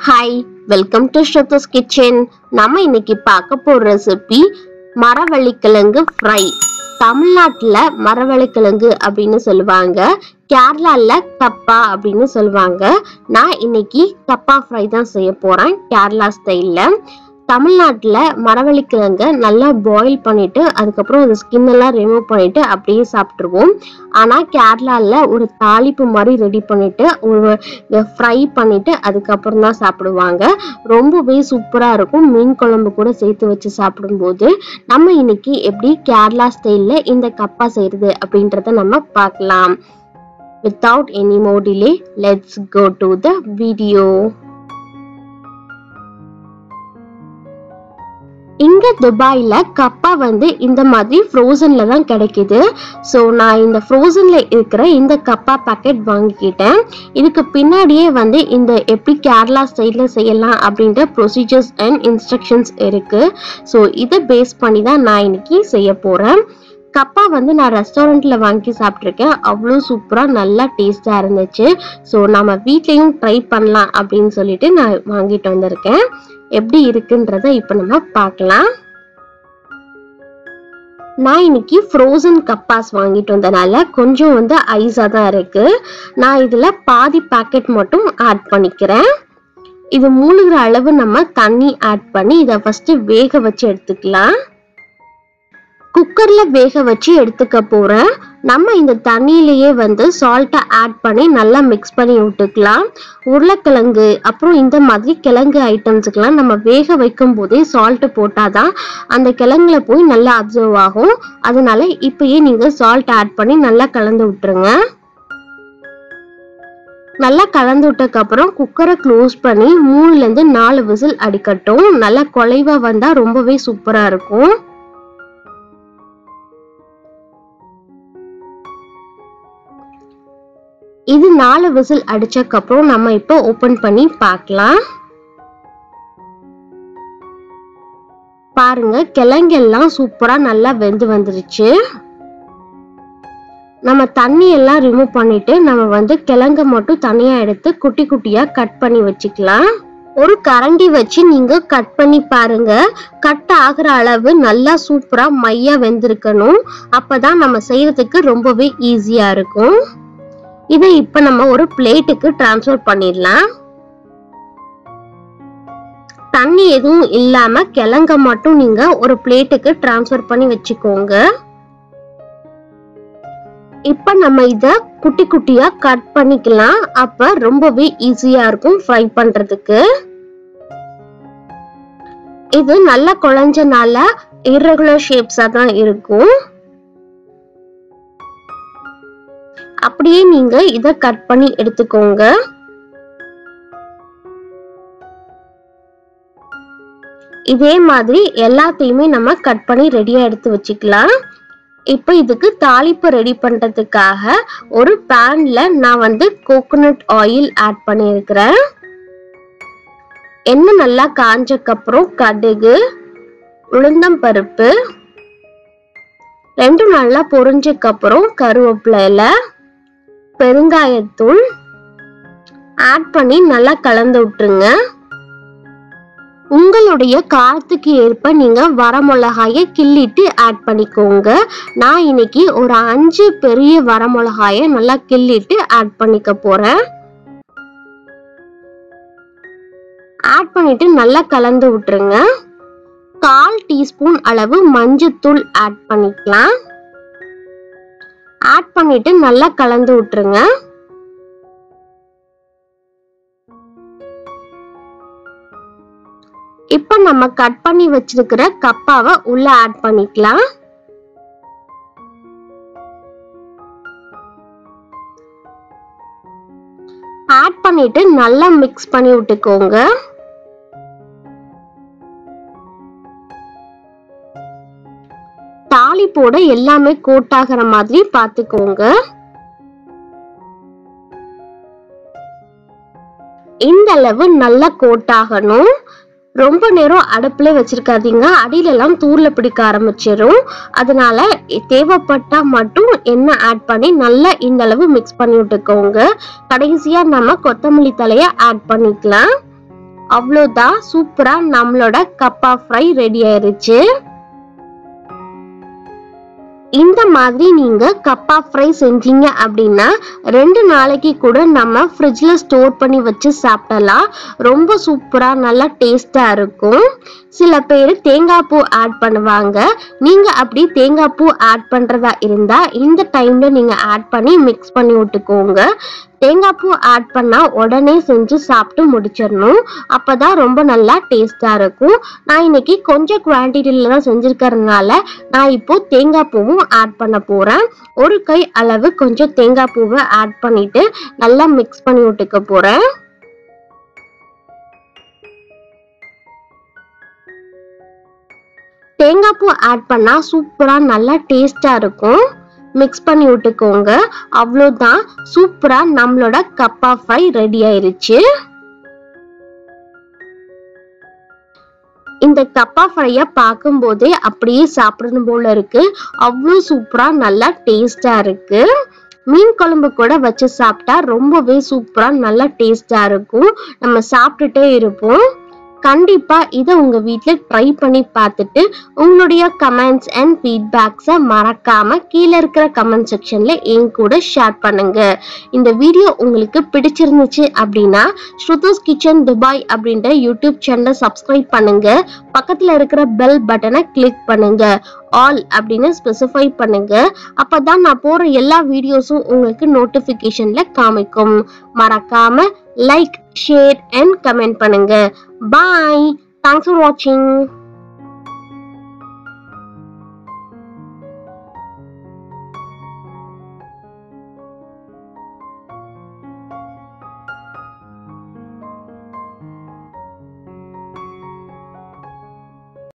hi welcome to Sruthi's kitchen நம்ம இன்னைக்கு பார்க்க போற ரெசிபி மரவள்ளிக்கிழங்கு ஃப்ரை தமிழ்நாட்டுல மரவள்ளிக்கிழங்கு அப்படின்னு சொல்லுவாங்க கேரளால கப்பா அப்படின்னு சொல்லுவாங்க நான் இன்னைக்கு கப்பா ஃப்ரை தான் செய்ய போறேன் கேரளா ஸ்டைல்ல தமிழ்நாட்டுல மரவள்ளிக்கிழங்க நல்லா பாயில் பண்ணிட்டு அதுக்கப்புறம் அந்த ஸ்கின் எல்லாம் ரிமூவ் பண்ணிட்டு அப்படியே சாப்பிட்டுருவோம் ஆனா கேரளால ஒரு தாளிப்பு மாதிரி ரெடி பண்ணிட்டு ஒரு ஃப்ரை பண்ணிட்டு அதுக்கப்புறம் தான் சாப்பிடுவாங்க ரொம்பவே சூப்பரா இருக்கும் மீன் குழம்பு கூட சேர்த்து வச்சு சாப்பிடும்போது நம்ம இன்னைக்கு எப்படி கேரளா ஸ்டைல்ல இந்த கப்பா செய்யறது அப்படின்றத நம்ம பார்க்கலாம் without any more delay let's go to the video இங்க துபாயில கப்பா வந்து இந்த மாதிரி ஃப்ரோசன்ல தான் கிடைக்குது ஸோ நான் இந்த ஃப்ரோசன்ல இருக்கிற இந்த கப்பா பாக்கெட் வாங்கிக்கிட்டேன் இதுக்கு பின்னாடியே வந்து இந்த எப்படி கேரளா ஸ்டைல்ல செய்யலாம் அப்படின்ற ப்ரொசீஜர்ஸ் அண்ட் இன்ஸ்ட்ரக்ஷன்ஸ் இருக்கு ஸோ இதை பேஸ் பண்ணி தான் நான் இன்னைக்கு செய்ய போறேன் கப்பா வந்து நான் ரெஸ்டாரண்ட்ல வாங்கி சாப்பிட்ருக்கேன் அவ்வளோ சூப்பராக நல்லா டேஸ்டாக இருந்துச்சு ஸோ நம்ம வீட்லேயும் ட்ரை பண்ணலாம் அப்படின்னு சொல்லிட்டு நான் வாங்கிட்டு வந்திருக்கேன் எப்படி இருக்குன்றத இப்போ நம்ம பார்க்கலாம் நான் இன்னைக்கு ஃப்ரோசன் கப்பாஸ் வாங்கிட்டு வந்தனால கொஞ்சம் வந்து ஐஸாக தான் இருக்கு நான் இதில் பாதி பாக்கெட் மட்டும் ஆட் பண்ணிக்கிறேன் இது மூழ்கிற அளவு நம்ம தண்ணி ஆட் பண்ணி இதை ஃபர்ஸ்ட் வேக வச்சு எடுத்துக்கலாம் குக்கர்ல வேக வச்சு எடுத்துக்க போறேன் நம்ம இந்த தண்ணியிலேயே வந்து சால்ட்டை ஆட் பண்ணி நல்லா மிக்ஸ் பண்ணி விட்டுக்கலாம் உருளைக்கிழங்கு அப்புறம் இந்த மாதிரி கிழங்கு ஐட்டம்ஸுக்கெல்லாம் நம்ம வேக வைக்கும் போதே சால்ட்டு போட்டாதான் அந்த கிழங்குல போய் நல்லா அப்சர்வ் ஆகும் அதனால இப்பயே நீங்க சால்ட் ஆட் பண்ணி நல்லா கலந்து விட்டுருங்க நல்லா கலந்து விட்டதுக்கு அப்புறம் குக்கரை க்ளோஸ் பண்ணி மூணுல இருந்து நாலு விசில் அடிக்கட்டும் நல்லா குலைவா வந்தா ரொம்பவே சூப்பரா இருக்கும் இது நாலு விசில் அடிச்சக்கப்புறம் நம்ம இப்போ ஓபன் பண்ணி பார்க்கலாம் பாருங்க கிழங்கெல்லாம் சூப்பரா நல்லா வெந்து வந்துருச்சு நம்ம தண்ணி எல்லாம் ரிமூவ் பண்ணிட்டு நம்ம வந்து கிழங்க மட்டும் தனியா எடுத்து குட்டி குட்டியா கட் பண்ணி வச்சுக்கலாம் ஒரு கரண்டி வச்சு நீங்க கட் பண்ணி பாருங்க கட் ஆகுற அளவு நல்லா சூப்பரா மையா வெந்திருக்கணும் அப்பதான் நம்ம செய்யறதுக்கு ரொம்பவே ஈஸியா இருக்கும் இதை இப்ப நம்ம ஒரு பிளேட்டுக்கு டிரான்ஸ்ஃபர் பண்ணிடலாம் தண்ணி எதுவும் இல்லாம கிழங்க மட்டும் நீங்க ஒரு பிளேட்டுக்கு டிரான்ஸ்ஃபர் பண்ணி வச்சுக்கோங்க இப்ப நம்ம இத குட்டி குட்டியா கட் பண்ணிக்கலாம் அப்ப ரொம்பவே ஈஸியா இருக்கும் ஃப்ரை பண்றதுக்கு இது நல்லா குழஞ்சனால irregular ஷேப்ஸா தான் இருக்கும் அப்படியே நீங்க இத கட் பண்ணி எடுத்துக்கோங்க இதே மாதிரி எல்லாத்தையுமே நம்ம கட் பண்ணி ரெடியா எடுத்து வச்சுக்கலாம் இப்போ இதுக்கு தாளிப்பு ரெடி பண்றதுக்காக ஒரு பேன்ல நான் வந்து கோகோனட் ஆயில் ஆட் பண்ணியிருக்கிறேன் எண்ணெய் நல்லா காஞ்சக்கப்புறம் கடுகு உளுந்தம் பருப்பு ரெண்டும் நல்லா பொரிஞ்சக்கப்புறம் கருவேப்பிலை பெருங்காயத்தூள் ஆட் பண்ணி நல்லா கலந்து விட்டுருங்க உங்களுடைய காரத்துக்கு ஏற்ப நீங்க வரமிளகாய கிள்ளிட்டு ஆட் பண்ணிக்கோங்க நான் இன்னைக்கு ஒரு அஞ்சு பெரிய வரமிளகாய நல்லா கிள்ளிட்டு ஆட் பண்ணிக்க போறேன் ஆட் பண்ணிட்டு நல்லா கலந்து விட்டுருங்க கால் டீஸ்பூன் அளவு மஞ்சத்தூள் ஆட் பண்ணிக்கலாம் ஆட் பண்ணிட்டு நல்லா கலந்து விட்டுருங்க இப்ப நம்ம கட் பண்ணி வச்சிருக்கிற கப்பாவை உள்ள ஆட் பண்ணிக்கலாம் ஆட் பண்ணிட்டு நல்லா மிக்ஸ் பண்ணி விட்டுக்கோங்க தாளிப்போட எல்லாமே கோட் ஆகிற மாதிரி பார்த்துக்கோங்க இந்த அளவு நல்லா கோட் ஆகணும் ரொம்ப நேரம் அடுப்புல வச்சிருக்காதீங்க அடியில எல்லாம் தூர்ல பிடிக்க ஆரம்பிச்சிடும் அதனால தேவைப்பட்டா மட்டும் எண்ணெய் ஆட் பண்ணி நல்லா இந்த அளவு மிக்ஸ் பண்ணி விட்டுக்கோங்க கடைசியா நம்ம கொத்தமல்லி தலைய ஆட் பண்ணிக்கலாம் அவ்வளோதான் சூப்பரா நம்மளோட கப்பா ஃப்ரை ரெடி ஆயிருச்சு இந்த மாதிரி நீங்க கப்பா ஃப்ரை செஞ்சீங்க அப்படின்னா ரெண்டு நாளைக்கு கூட நம்ம ஃப்ரிட்ஜ்ல ஸ்டோர் பண்ணி வச்சு சாப்பிடலாம் ரொம்ப சூப்பரா நல்லா டேஸ்டா இருக்கும் சில பேர் தேங்காய் பூ ஆட் பண்ணுவாங்க நீங்க அப்படி தேங்காய் பூ ஆட் பண்றதா இருந்தா இந்த டைம்ல நீங்க ஆட் பண்ணி மிக்ஸ் பண்ணி விட்டுக்கோங்க தேங்காய் பூ ஆட் பண்ணா உடனே செஞ்சு சாப்பிட்டு முடிச்சிடணும் அப்பதான் ரொம்ப நல்லா டேஸ்டா இருக்கும் நான் இன்னைக்கு கொஞ்சம் குவான்டிட்டியில தான் செஞ்சிருக்கறதுனால நான் இப்போ தேங்காய் பூவும் ஆட் பண்ண போறேன் ஒரு கை அளவு கொஞ்சம் தேங்காய் பூவை ஆட் பண்ணிட்டு நல்லா மிக்ஸ் பண்ணி விட்டுக்க போறேன் தேங்காய் பூ ஆட் பண்ணா சூப்பரா நல்லா டேஸ்டா இருக்கும் மிக்ஸ் பண்ணி விட்டுக்கோங்க அவ்வளோதான் சூப்பரா நம்மளோட கப்பா ஃப்ரை ரெடி ஆயிருச்சு இந்த கப்பா ஃப்ரைய பார்க்கும்போதே அப்படியே சாப்பிடணும் போல இருக்கு அவ்வளோ சூப்பரா நல்லா டேஸ்டா இருக்கு மீன் குழம்பு கூட வச்சு சாப்பிட்டா ரொம்பவே சூப்பரா நல்லா டேஸ்டா இருக்கும் நம்ம சாப்பிட்டுட்டே இருப்போம் கண்டிப்பா இதை உங்க வீட்ல ட்ரை பண்ணி பார்த்துட்டு உங்களுடைய கமெண்ட்ஸ் அண்ட் ஃபீட்பேக்ஸை மறக்காம கீழே இருக்கிற கமெண்ட் செக்ஷன்ல என் கூட ஷேர் பண்ணுங்க இந்த வீடியோ உங்களுக்கு பிடிச்சிருந்துச்சு அப்படின்னா ஸ்ருதோஸ் கிச்சன் துபாய் அப்படின்ற யூடியூப் சேனலை சப்ஸ்கிரைப் பண்ணுங்க பக்கத்துல இருக்கிற பெல் பட்டனை கிளிக் பண்ணுங்க ஆல் அப்படின்னு ஸ்பெசிஃபை பண்ணுங்க அப்பதான் நான் போற எல்லா வீடியோஸும் உங்களுக்கு நோட்டிபிகேஷன்ல காமிக்கும் மறக்காம லைக் ஷேர் அண்ட் கமெண்ட் பண்ணுங்க பாய் தேங்க்ஸ் ஃபார் வாட்சிங்